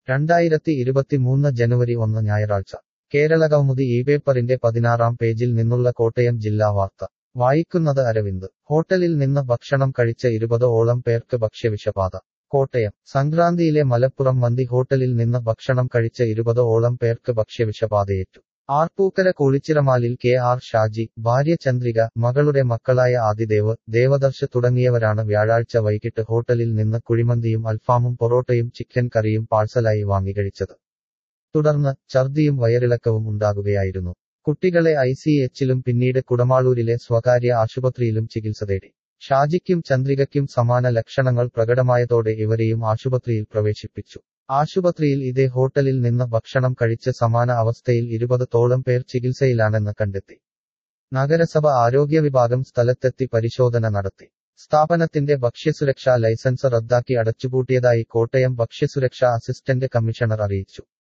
രണ്ടായിരത്തി ഇരുപത്തിമൂന്ന് ജനുവരി ഒന്ന് ഞായറാഴ്ച കേരള കൗമുദി ഈ പേപ്പറിന്റെ പതിനാറാം പേജിൽ നിന്നുള്ള കോട്ടയം ജില്ലാ വാർത്ത വായിക്കുന്നത് അരവിന്ദ് ഹോട്ടലിൽ നിന്ന് ഭക്ഷണം കഴിച്ച ഇരുപത് ഓളം പേർക്ക് ഭക്ഷ്യവിഷബാധ കോട്ടയം സംക്രാന്തിയിലെ മലപ്പുറം മന്തി ഹോട്ടലിൽ നിന്ന് ഭക്ഷണം കഴിച്ച ഇരുപത് ഓളം പേർക്ക് ഭക്ഷ്യവിഷബാധയേറ്റു ആർപ്പൂക്കര കൂളിച്ചിറമാലിൽ കെ ആർ ഷാജി ഭാര്യ ചന്ദ്രിക മകളുടെ മക്കളായ ആദിദേവ് ദേവദർശ് തുടങ്ങിയവരാണ് വ്യാഴാഴ്ച വൈകിട്ട് ഹോട്ടലിൽ നിന്ന് കുഴിമന്തിയും അൽഫാമും പൊറോട്ടയും ചിക്കൻ കറിയും പാഴ്സലായി വാങ്ങി കഴിച്ചത് തുടർന്ന് ഛർദിയും വയറിളക്കവും ഉണ്ടാകുകയായിരുന്നു കുട്ടികളെ ഐ സി എച്ചിലും പിന്നീട് കുടമാളൂരിലെ സ്വകാര്യ ആശുപത്രിയിലും ചികിത്സ തേടി ഷാജിക്കും ചന്ദ്രികയ്ക്കും സമാന ലക്ഷണങ്ങൾ പ്രകടമായതോടെ ഇവരെയും ആശുപത്രിയിൽ പ്രവേശിപ്പിച്ചു ആശുപത്രിയിൽ ഇതേ ഹോട്ടലിൽ നിന്ന് ഭക്ഷണം കഴിച്ച് സമാന അവസ്ഥയിൽ ഇരുപത് തോളം പേർ ചികിത്സയിലാണെന്ന് കണ്ടെത്തി നഗരസഭ ആരോഗ്യ വിഭാഗം സ്ഥലത്തെത്തി പരിശോധന നടത്തി സ്ഥാപനത്തിന്റെ ഭക്ഷ്യസുരക്ഷാ ലൈസൻസ് റദ്ദാക്കി അടച്ചുപൂട്ടിയതായി കോട്ടയം ഭക്ഷ്യസുരക്ഷാ അസിസ്റ്റന്റ് കമ്മീഷണർ അറിയിച്ചു